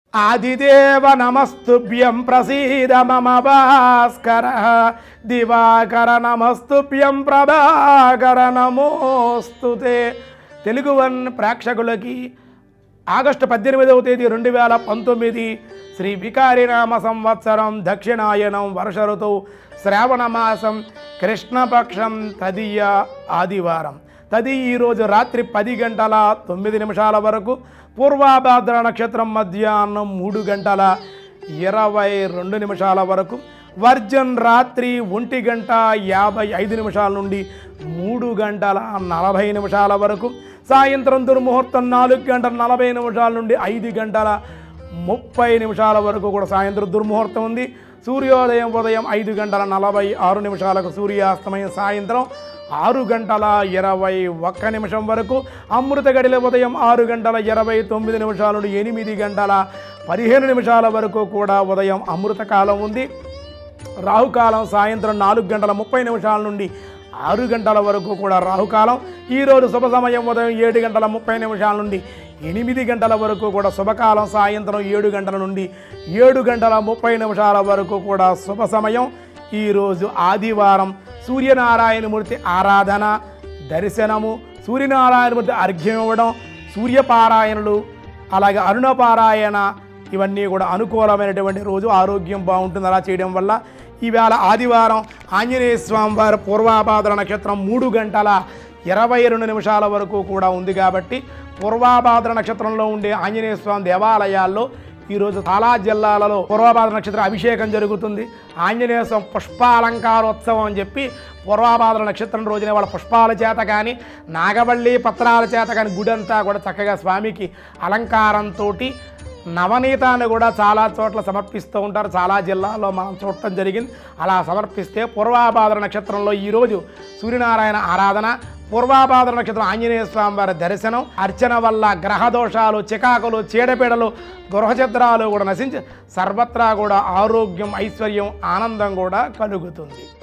ఆదిదేవ నమస్తుభ్యం ప్రసీద మమ భాస్కర దివాకర నమస్తుభ్యం ప్రభాకర నమోస్తుతే తెలుగు వన్ ప్రేక్షకులకి ఆగస్టు పద్దెనిమిదవ తేదీ రెండు వేల పంతొమ్మిది శ్రీ వికారినామ సంవత్సరం దక్షిణాయనం వర్ష ఋతువు శ్రావణ మాసం కృష్ణపక్షం తదియ ఆదివారం తది ఈరోజు రాత్రి పది గంటల తొమ్మిది నిమిషాల వరకు పూర్వాభాద్ర నక్షత్రం మధ్యాహ్నం మూడు గంటల ఇరవై రెండు నిమిషాల వరకు వర్జన్ రాత్రి ఒంటి గంట యాభై ఐదు నిమిషాల నుండి మూడు గంటల నలభై నిమిషాల వరకు సాయంత్రం దుర్ముహూర్తం నాలుగు గంటల నలభై నిమిషాల నుండి ఐదు గంటల ముప్పై నిమిషాల వరకు కూడా సాయంత్రం దుర్ముహూర్తం ఉంది సూర్యోదయం ఉదయం ఐదు గంటల నలభై ఆరు నిమిషాలకు సూర్యాస్తమయం సాయంత్రం ఆరు గంటల ఇరవై ఒక్క నిమిషం వరకు అమృత గడిల ఉదయం ఆరు గంటల ఇరవై తొమ్మిది నిమిషాల నుండి ఎనిమిది గంటల పదిహేను నిమిషాల వరకు కూడా ఉదయం అమృత కాలం ఉంది రాహుకాలం సాయంత్రం నాలుగు గంటల ముప్పై నిమిషాల నుండి ఆరు గంటల వరకు కూడా రాహుకాలం ఈరోజు శుభ సమయం ఉదయం ఏడు గంటల ముప్పై నిమిషాల నుండి ఎనిమిది గంటల వరకు కూడా శుభకాలం సాయంత్రం ఏడు గంటల నుండి ఏడు గంటల ముప్పై నిమిషాల వరకు కూడా శుభ సమయం ఈరోజు ఆదివారం సూర్యనారాయణమూర్తి ఆరాధన దర్శనము సూర్యనారాయణమూర్తి అర్ఘ్యం ఇవ్వడం సూర్యపారాయణలు అలాగే అరుణపారాయణ ఇవన్నీ కూడా అనుకూలమైనటువంటి రోజు ఆరోగ్యం బాగుంటుంది అలా చేయడం వల్ల ఈవేళ ఆదివారం ఆంజనేయ స్వామి వారి పూర్వాభాద్ర నక్షత్రం మూడు గంటల ఇరవై రెండు నిమిషాల వరకు కూడా ఉంది కాబట్టి పూర్వాభాద్ర నక్షత్రంలో ఉండే ఆంజనేయ స్వామి దేవాలయాల్లో ఈరోజు చాలా జిల్లాలలో పూర్వాభాద్ర నక్షత్ర అభిషేకం జరుగుతుంది ఆంజనేయ స్వామి పుష్పాలంకారోత్సవం అని చెప్పి పూర్వాభాద్ర నక్షత్రం రోజునే వాళ్ళ పుష్పాల చేత కానీ నాగవల్లి పత్రాల చేత కానీ గుడి అంతా కూడా చక్కగా స్వామికి అలంకారంతో నవనీతాన్ని కూడా చాలా చోట్ల సమర్పిస్తూ ఉంటారు చాలా జిల్లాల్లో మనం చూడటం జరిగింది అలా సమర్పిస్తే పూర్వాభాద్ర నక్షత్రంలో ఈరోజు సూర్యనారాయణ ఆరాధన పూర్వాభాద్ర నక్షత్రం ఆంజనేయ స్వామి వారి దర్శనం అర్చన వల్ల గ్రహ దోషాలు చికాకులు చీడపీడలు గృహఛద్రాలు కూడా నశించి సర్వత్రా కూడా ఆరోగ్యం ఐశ్వర్యం ఆనందం కూడా కలుగుతుంది